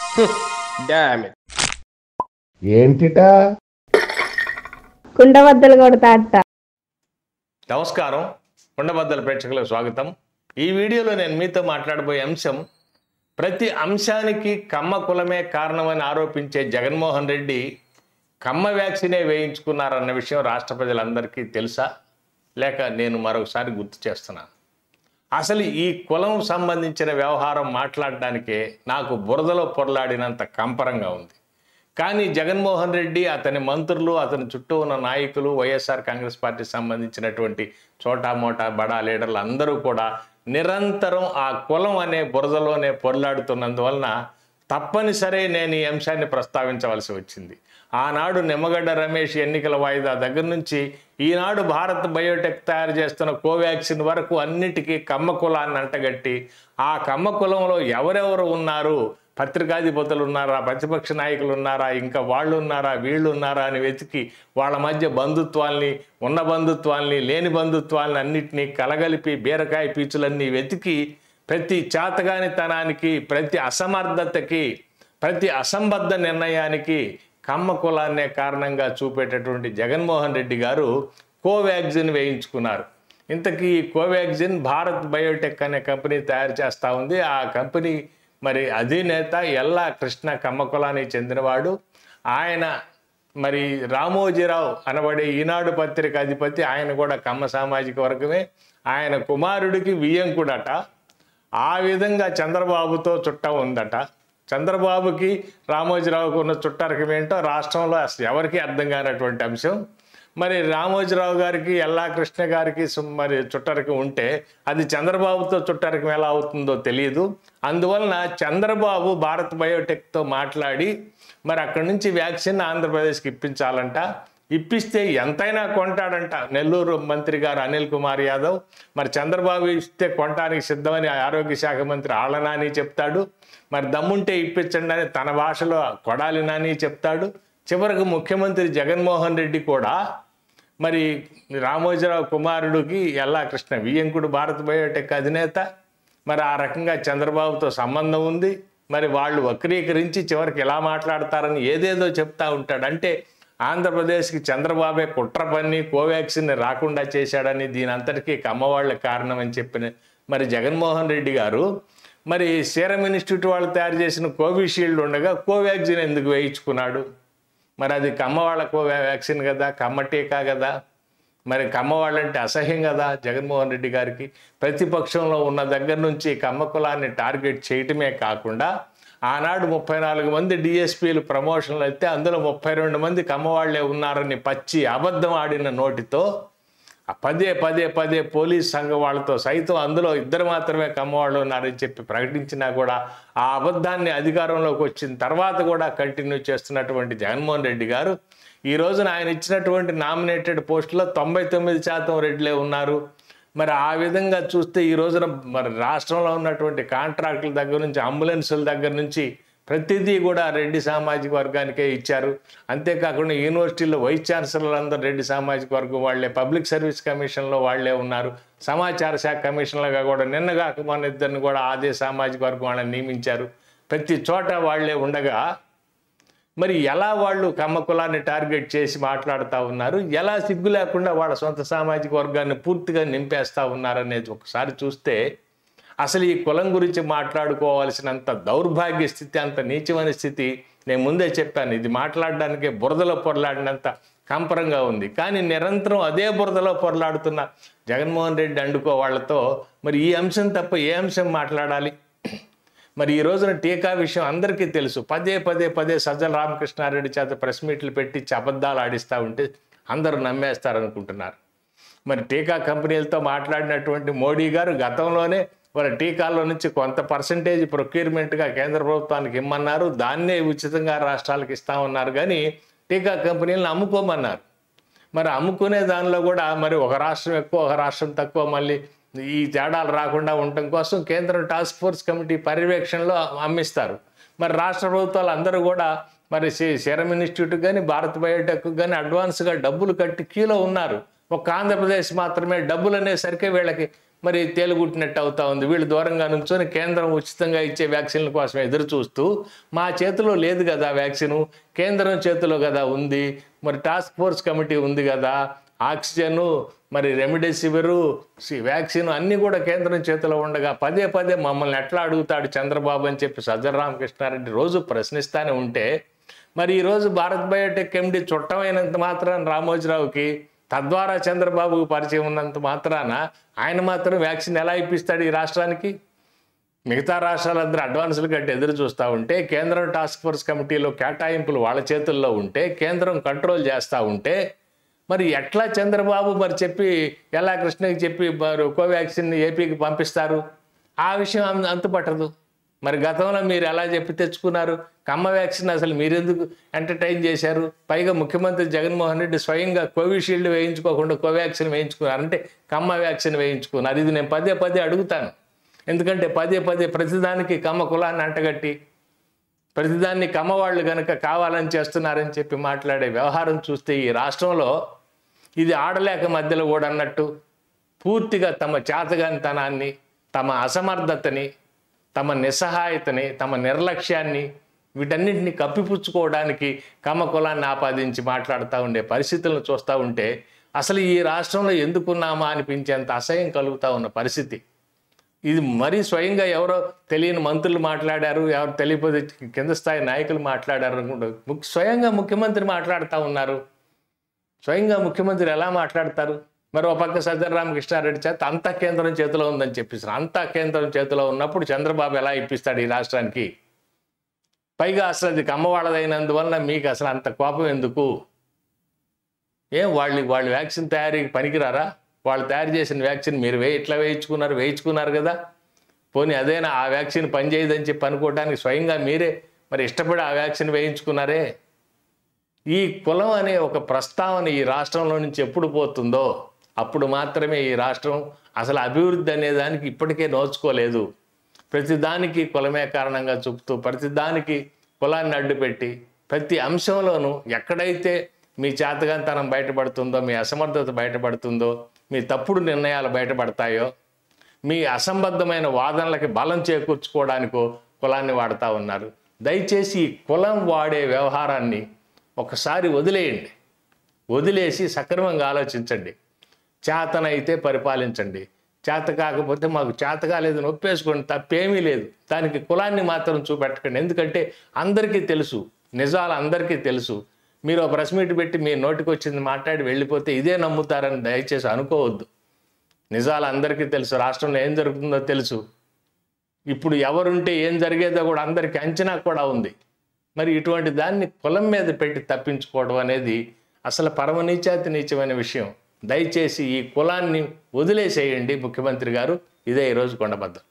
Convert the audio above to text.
dam ఏంటిటా కుండబద్దలు కొడతా అట్ట నమస్కారం ఉండబద్దల ప్రేక్షకులకు స్వాగతం ఈ వీడియోలో నేను మీతో మాట్లాడబోయే అంశం ప్రతి అంశానికి కమ్మ కులమే కారణమని ఆరోపించే జగన్మోహన్ రెడ్డి కమ్మ వ్యాక్సినే వేయించుకున్నారన్న విషయం రాష్ట్ర ప్రజలందరికీ తెలుసా లేక నేను మరొకసారి గుర్తు చేస్తున్నాను అసలు ఈ కులం సంబంధించిన వ్యవహారం మాట్లాడడానికే నాకు బురదలో పొరలాడినంత కంపరంగా ఉంది కానీ జగన్మోహన్ రెడ్డి అతని మంత్రులు అతని చుట్టూ ఉన్న నాయకులు వైఎస్ఆర్ కాంగ్రెస్ పార్టీ సంబంధించినటువంటి చోటా మోటా బడా లీడర్లు అందరూ కూడా నిరంతరం ఆ కులం అనే బురదలోనే పొరలాడుతున్నందువలన తప్పనిసరి నేను ఈ అంశాన్ని ప్రస్తావించవలసి వచ్చింది ఆనాడు నిమ్మగడ్డ రమేష్ ఎన్నికల వాయిదా దగ్గర నుంచి ఈనాడు భారత్ బయోటెక్ తయారు చేస్తున్న కోవాక్సిన్ వరకు అన్నిటికీ కమ్మ కులాన్ని అంటగట్టి ఆ కమ్మ కులంలో ఎవరెవరు ఉన్నారు పత్రికాధిపతులు ఉన్నారా ప్రతిపక్ష నాయకులు ఉన్నారా ఇంకా వాళ్ళు ఉన్నారా వీళ్ళు ఉన్నారా అని వెతికి వాళ్ళ మధ్య బంధుత్వాల్ని ఉన్న బంధుత్వాల్ని లేని బంధుత్వాల్ని అన్నిటినీ కలగలిపి బీరకాయ పీచులన్నీ వెతికి ప్రతి చాతగానితనానికి ప్రతి అసమర్థతకి ప్రతి అసంబద్ధ నిర్ణయానికి కమ్మ కులాన్నే కారణంగా చూపేటటువంటి జగన్మోహన్ రెడ్డి గారు కోవాక్సిన్ వేయించుకున్నారు ఇంతకీ ఈ కోవాక్సిన్ భారత్ బయోటెక్ అనే కంపెనీ తయారు చేస్తూ ఉంది ఆ కంపెనీ మరి అధినేత ఎల్లా కృష్ణ కమ్మ కులానికి చెందినవాడు ఆయన మరి రామోజీరావు అనబడే ఈనాడు పత్రిక అధిపతి ఆయన కూడా కమ్మ సామాజిక వర్గమే ఆయన కుమారుడికి వియ్యంకుడట ఆ విధంగా చంద్రబాబుతో చుట్ట ఉందట చంద్రబాబుకి రామోజీరావుకు ఉన్న చుట్టరకం ఏంటో రాష్ట్రంలో అసలు ఎవరికీ అర్థం కానటువంటి అంశం మరి రామోజీరావు గారికి ఎల్లా కృష్ణ గారికి సు- మరి చుట్టరకం ఉంటే అది చంద్రబాబుతో చుట్టరకం ఎలా అవుతుందో తెలియదు అందువలన చంద్రబాబు భారత్ బయోటెక్తో మాట్లాడి మరి అక్కడి నుంచి వ్యాక్సిన్ ఆంధ్రప్రదేశ్కి ఇప్పించాలంట ఇప్పిస్తే ఎంతైనా కొంటాడంట నెల్లూరు మంత్రి గారు అనిల్ కుమార్ యాదవ్ మరి చంద్రబాబు ఇస్తే కొనటానికి సిద్ధమని ఆరోగ్య శాఖ మంత్రి ఆళ్ల నాని చెప్తాడు మరి దమ్ముంటే ఇప్పించండి అని తన భాషలో కొడాలి నాని చెప్తాడు చివరకు ముఖ్యమంత్రి జగన్మోహన్ రెడ్డి కూడా మరి రామోజీరావు కుమారుడికి ఎల్లా కృష్ణ వియ్యంకుడు భారత్ బయోటెక్ అధినేత మరి ఆ రకంగా చంద్రబాబుతో సంబంధం ఉంది మరి వాళ్ళు వక్రీకరించి చివరికి ఎలా మాట్లాడతారని ఏదేదో చెప్తా ఉంటాడు అంటే ఆంధ్రప్రదేశ్కి చంద్రబాబే కుట్ర పన్ని కోవాక్సిన్ రాకుండా చేశాడని దీని అంతటికీ కమ్మవాళ్ళ కారణం అని చెప్పిన మరి జగన్మోహన్ రెడ్డి గారు మరి సీరం ఇన్స్టిట్యూట్ వాళ్ళు తయారు చేసిన కోవిషీల్డ్ ఉండగా కోవాక్సిన్ ఎందుకు వేయించుకున్నాడు మరి అది కమ్మ వాళ్ళ వ్యాక్సిన్ కదా కమ్మ టీకా కదా మరి కమ్మ వాళ్ళంటే అసహ్యం కదా జగన్మోహన్ రెడ్డి గారికి ప్రతిపక్షంలో ఉన్న దగ్గర నుంచి కమ్మ కులాన్ని టార్గెట్ చేయటమే కాకుండా ఆనాడు ముప్పై నాలుగు మంది డిఎస్పీలు ప్రమోషన్లు అయితే అందులో ముప్పై రెండు మంది కమ్మవాళ్లే ఉన్నారని పచ్చి అబద్ధం ఆడిన నోటితో ఆ పదే పదే పదే పోలీస్ సంఘం వాళ్ళతో సైతం అందులో ఇద్దరు మాత్రమే కమ్మవాళ్ళు ఉన్నారని చెప్పి ప్రకటించినా కూడా ఆ అబద్ధాన్ని అధికారంలోకి వచ్చిన తర్వాత కూడా కంటిన్యూ చేస్తున్నటువంటి జగన్మోహన్ రెడ్డి గారు ఈ రోజున ఆయన ఇచ్చినటువంటి నామినేటెడ్ పోస్టులో తొంభై తొమ్మిది శాతం రెడ్లే ఉన్నారు మరి ఆ విధంగా చూస్తే ఈ రోజున మరి రాష్ట్రంలో ఉన్నటువంటి కాంట్రాక్టుల దగ్గర నుంచి అంబులెన్సుల దగ్గర నుంచి ప్రతిదీ కూడా రెడ్డి సామాజిక వర్గానికే ఇచ్చారు అంతేకాకుండా యూనివర్సిటీలో వైస్ ఛాన్సలర్ అందరూ రెడ్డి సామాజిక వర్గం వాళ్ళే పబ్లిక్ సర్వీస్ కమిషన్లో వాళ్ళే ఉన్నారు సమాచార శాఖ కమిషన్లుగా కూడా నిన్నగాక మొన్న ఇద్దరిని కూడా అదే సామాజిక వర్గం వాళ్ళని నియమించారు ప్రతి చోట వాళ్ళే ఉండగా మరి ఎలా వాళ్ళు కమ్మ కులాన్ని టార్గెట్ చేసి మాట్లాడుతూ ఉన్నారు ఎలా సిగ్గు లేకుండా వాళ్ళ సొంత సామాజిక వర్గాన్ని పూర్తిగా నింపేస్తూ ఉన్నారనేది ఒకసారి చూస్తే అసలు ఈ కులం గురించి మాట్లాడుకోవాల్సినంత దౌర్భాగ్య స్థితి అంత నీచమైన స్థితి నేను ముందే చెప్పాను ఇది మాట్లాడడానికే బురదలో పొరలాడినంత కంపరంగా ఉంది కానీ నిరంతరం అదే బురదలో పొరలాడుతున్న జగన్మోహన్ రెడ్డి అండుకో వాళ్ళతో మరి ఈ అంశం తప్ప ఏ అంశం మాట్లాడాలి మరి ఈ రోజున టీకా విషయం అందరికీ తెలుసు పదే పదే పదే సజ్జల రామకృష్ణారెడ్డి చేత ప్రెస్ మీట్లు పెట్టి అబద్ధాలు ఆడిస్తూ ఉంటే అందరూ నమ్మేస్తారనుకుంటున్నారు మరి టీకా కంపెనీలతో మాట్లాడినటువంటి మోడీ గారు గతంలోనే మరి టీకాల్లో నుంచి కొంత పర్సంటేజ్ ప్రొక్యూర్మెంట్గా కేంద్ర ప్రభుత్వానికి ఇమ్మన్నారు దాన్నే ఉచితంగా రాష్ట్రాలకు ఇస్తామన్నారు కానీ టీకా కంపెనీలను అమ్ముకోమన్నారు మరి అమ్ముకునే దానిలో కూడా మరి ఒక రాష్ట్రం ఎక్కువ ఒక రాష్ట్రం తక్కువ మళ్ళీ ఈ తేడాలు రాకుండా ఉండటం కోసం కేంద్రం టాస్క్ ఫోర్స్ కమిటీ పర్యవేక్షణలో అమ్మిస్తారు మరి రాష్ట్ర ప్రభుత్వాలు అందరూ కూడా మరి సెరమ్ ఇన్స్టిట్యూట్ కానీ భారత్ బయోటెక్ కానీ అడ్వాన్స్గా డబ్బులు కట్టి క్యూలో ఉన్నారు ఒక ఆంధ్రప్రదేశ్ మాత్రమే డబ్బులు అనేసరికి వీళ్ళకి మరి తేలుగుట్టినట్టు అవుతా ఉంది వీళ్ళు దూరంగా నుంచొని కేంద్రం ఉచితంగా ఇచ్చే వ్యాక్సిన్ల కోసం ఎదురు చూస్తూ మా చేతిలో లేదు కదా వ్యాక్సిన్ కేంద్రం చేతిలో కదా ఉంది మరి టాస్క్ ఫోర్స్ కమిటీ ఉంది కదా ఆక్సిజన్ మరి రెమిడెసివిరు సి- వ్యాక్సిన్ అన్నీ కూడా కేంద్రం చేతిలో ఉండగా పదే పదే మమ్మల్ని ఎట్లా అడుగుతాడు చంద్రబాబు అని చెప్పి సజ్జల రామకృష్ణారెడ్డి రోజు ప్రశ్నిస్తానే ఉంటే మరి ఈరోజు భారత్ బయోటెక్ ఎండి చుట్టమైనంత మాత్రాన రామోజీరావుకి తద్వారా చంద్రబాబుకు పరిచయం ఉన్నంత మాత్రాన ఆయన మాత్రం వ్యాక్సిన్ ఎలా ఇప్పిస్తాడు ఈ రాష్ట్రానికి మిగతా రాష్ట్రాలందరూ అడ్వాన్సులు కట్టి ఎదురు చూస్తూ ఉంటే కేంద్రం టాస్క్ ఫోర్స్ కమిటీలో కేటాయింపులు వాళ్ళ చేతుల్లో ఉంటే కేంద్రం కంట్రోల్ చేస్తూ ఉంటే మరి ఎట్లా చంద్రబాబు మరి చెప్పి ఎలా కృష్ణకి చెప్పి మరి కోవాక్సిన్ ఏపీకి పంపిస్తారు ఆ విషయం అంత- అంతుపట్టదు మరి గతంలో మీరు ఎలా చెప్పి తెచ్చుకున్నారు కమ్మ వ్యాక్సిన్ అసలు మీరెందుకు ఎంటర్టైన్ చేశారు పైగా ముఖ్యమంత్రి జగన్మోహన్ రెడ్డి స్వయంగా కోవిషీల్డ్ వేయించుకోకుండా కోవాక్సిన్ వేయించుకున్నారు అంటే కమ్మ వ్యాక్సిన్ వేయించుకున్నారు ఇది నేను పదే పదే అడుగుతాను ఎందుకంటే పదే పదే ప్రతిదానికి కమ్మ కులాన్ని అంటగట్టి ప్రతిదాన్ని కమ్మవాళ్ళు కనుక కావాలని చేస్తున్నారని చెప్పి మాట్లాడే వ్యవహారం చూస్తే ఈ రాష్ట్రంలో ఇది ఆడలేక మధ్యలో కూడా అన్నట్టు పూర్తిగా తమ చేతగానితనాన్ని తమ అసమర్థతని తమ నిస్సహాయతని తమ నిర్లక్ష్యాన్ని వీటన్నిటిని కప్పిపుచ్చుకోవడానికి కమ్మ కులాన్ని ఆపాదించి మాట్లాడుతూ ఉండే పరిస్థితులను చూస్తూ ఉంటే అసలు ఈ రాష్ట్రంలో ఎందుకున్నామా అనిపించేంత అసహ్యం కలుగుతూ ఉన్న పరిస్థితి ఇది మరీ స్వయంగా ఎవరో తెలియని మంత్రులు మాట్లాడారు ఎవరు తెలియకపోతే కింద స్థాయి నాయకులు మాట్లాడారు అనుకుంటూ ముఖ్య- స్వయంగా ముఖ్యమంత్రి మాట్లాడుతూ ఉన్నారు స్వయంగా ముఖ్యమంత్రి ఎలా మాట్లాడతారు మరి ఒక పక్క సజ్జన రామకృష్ణారెడ్డి చేత అంతా కేంద్రం చేతిలో ఉందని చెప్పేసి అంతా కేంద్రం చేతిలో ఉన్నప్పుడు చంద్రబాబు ఎలా ఇప్పిస్తాడు ఈ రాష్ట్రానికి పైగా అసలు అది కమ్మవాళ్ళదైనందువల్ల మీకు అసలు అంత కోపం ఎందుకు ఏం వాళ్ళు వాళ్ళు వ్యాక్సిన్ తయారీకి పనికిరారా వాళ్ళు తయారు చేసిన వ్యాక్సిన్ మీరు వే ఇట్లా వేయించుకున్నారు వేయించుకున్నారు కదా పోనీ అదేనా ఆ వ్యాక్సిన్ పనిచేయదని చెప్పి అనుకోవడానికి స్వయంగా మీరే మరి ఇష్టపడి ఆ వ్యాక్సిన్ వేయించుకున్నారే ఈ కులం అనే ఒక ప్రస్తావన ఈ రాష్ట్రంలో నుంచి ఎప్పుడు పోతుందో అప్పుడు మాత్రమే ఈ రాష్ట్రం అసలు అభివృద్ధి అనే దానికి ఇప్పటికే నోచుకోలేదు ప్రతిదానికి కులమే కారణంగా చూపుతూ ప్రతిదానికి కులాన్ని అడ్డుపెట్టి ప్రతి అంశంలోనూ ఎక్కడైతే మీ చేతగాంతనం బయటపడుతుందో మీ అసమర్థత బయటపడుతుందో మీ తప్పుడు నిర్ణయాలు బయటపడతాయో మీ అసంబద్ధమైన వాదనలకి బలం చేకూర్చుకోవడానికో కులాన్ని వాడుతూ ఉన్నారు దయచేసి ఈ కులం వాడే వ్యవహారాన్ని ఒకసారి వదిలేయండి వదిలేసి సక్రమంగా ఆలోచించండి చేతనైతే పరిపాలించండి చేత కాకపోతే మాకు చేత కాలేదు ఒప్పేసుకోండి తప్పేమీ లేదు దానికి కులాన్ని మాత్రం చూపెట్టకండి ఎందుకంటే అందరికీ తెలుసు నిజాలు అందరికీ తెలుసు మీరు ఒక ప్రెస్ మీట్ పెట్టి మీ నోటికి వచ్చింది మాట్లాడి వెళ్ళిపోతే ఇదే నమ్ముతారని దయచేసి అనుకోవద్దు నిజాలు అందరికీ తెలుసు రాష్ట్రంలో ఏం జరుగుతుందో తెలుసు ఇప్పుడు ఎవరుంటే ఏం జరిగేదో కూడా అందరికీ అంచనా కూడా ఉంది మరి ఇటువంటి దాన్ని కులం మీద పెట్టి తప్పించుకోవడం అనేది అసలు పరమ నీచాతి నీచమైన విషయం దయచేసి ఈ కులాన్ని వదిలేసేయండి ముఖ్యమంత్రి గారు ఇదే ఈరోజు కొండబద్దం